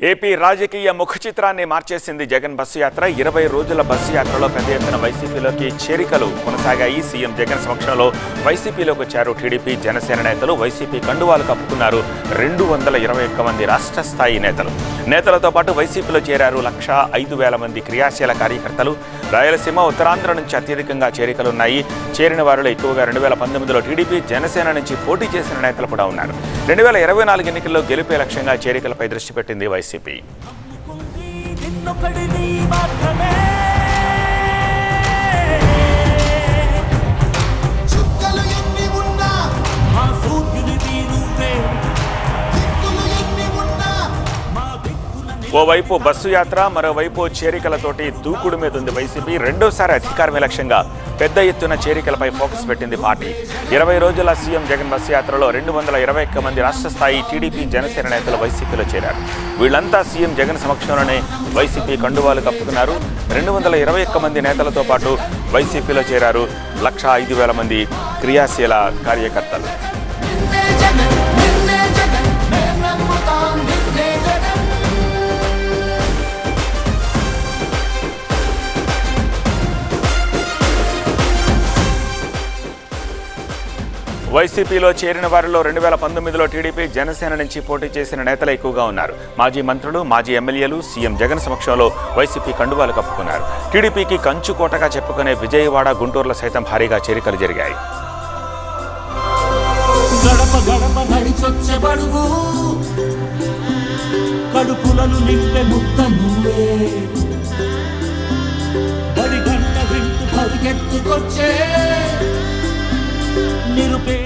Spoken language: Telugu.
ఏపీ రాజకీయ ముఖ చిత్రాన్ని మార్చేసింది జగన్ బస్సు యాత్ర ఇరవై రోజుల బస్సు యాత్రలో పెద్ద ఎత్తున వైసీపీలోకి చేరికలు కొనసాగాయి సీఎం జగన్ సమక్షంలో వైసీపీలోకి వచ్చారు టీడీపీ జనసేన నేతలు వైసీపీ కండువాలు కప్పుకున్నారు రెండు వందల ఇరవై ఒక్క మంది రాష్ట్ర స్థాయి నేతలు నేతలతో పాటు వైసీపీలో చేరారు లక్ష ఐదు వేల మంది క్రియాశీల కార్యకర్తలు రాయలసీమ ఉత్తరాంధ్ర నుంచి అత్యధికంగా చేరికలున్నాయి చేరిన వారిలో ఎక్కువగా రెండు వేల పంతొమ్మిదిలో టీడీపీ జనసేన నుంచి పోటీ చేసిన నేతలు కూడా ఉన్నారు రెండు వేల ఇరవై నాలుగు ఎన్నికల్లో గెలిపే లక్ష్యంగా చేరికలపై దృష్టి పెట్టింది వైసీపీ నమ్ముకుంది నిన్నొకడిని మాత్రమే చుక్కలు ఎన్ని ఉన్నా మా సూర్యునివి నువ్వే దిక్కులు ఎన్ని ఉన్నా మా దిక్కుల ఓవైపు బస్సు యాత్ర మరోవైపు చేరికలతోటి దూకుడు మీద ఉంది వైసీపీ రెండోసారి అధికారమే లక్ష్యంగా పెద్ద ఎత్తున చేరికలపై ఫోకస్ పెట్టింది పార్టీ ఇరవై రోజుల సీఎం జగన్ బస్సు యాత్రలో రెండు వందల ఇరవై ఒక్క మంది రాష్ట్ర స్థాయి టీడీపీ జనసేన నేతలు వైసీపీలో చేరారు వీళ్ళంతా సీఎం జగన్ సమక్షంలోనే వైసీపీ కండువాలు కప్పుకున్నారు రెండు వందల ఇరవై ఒక్క మంది నేతలతో పాటు వైసీపీలో చేరారు లక్ష ఐదు వేల మంది క్రియాశీల కార్యకర్తలు నిన్నే జగన్ నిన్నే జగన్ మేం నమ్ముతాం నిన్నే జగన్ వైసీపీలో చేరిన వారిలో రెండు వేల పంతొమ్మిదిలో టీడీపీ జనసేన నుంచి పోటీ చేసిన నేతలు ఎక్కువగా ఉన్నారు మాజీ మంత్రులు మాజీ ఎమ్మెల్యేలు సీఎం జగన్ సమక్షంలో వైసీపీ కండువాలు కప్పుకున్నారు టీడీపీకి కంచు కోటగా చెప్పుకునే విజయవాడ గుంటూరులో సైతం భారీగా చేరికలు జరిగాయి గడప గడప నడిచొచ్చే బడుగు కడుపులను నింపే ముద్ద నువ్వే బడి గంట వింటూ పరిగెత్తుకొచ్చే నిరుపే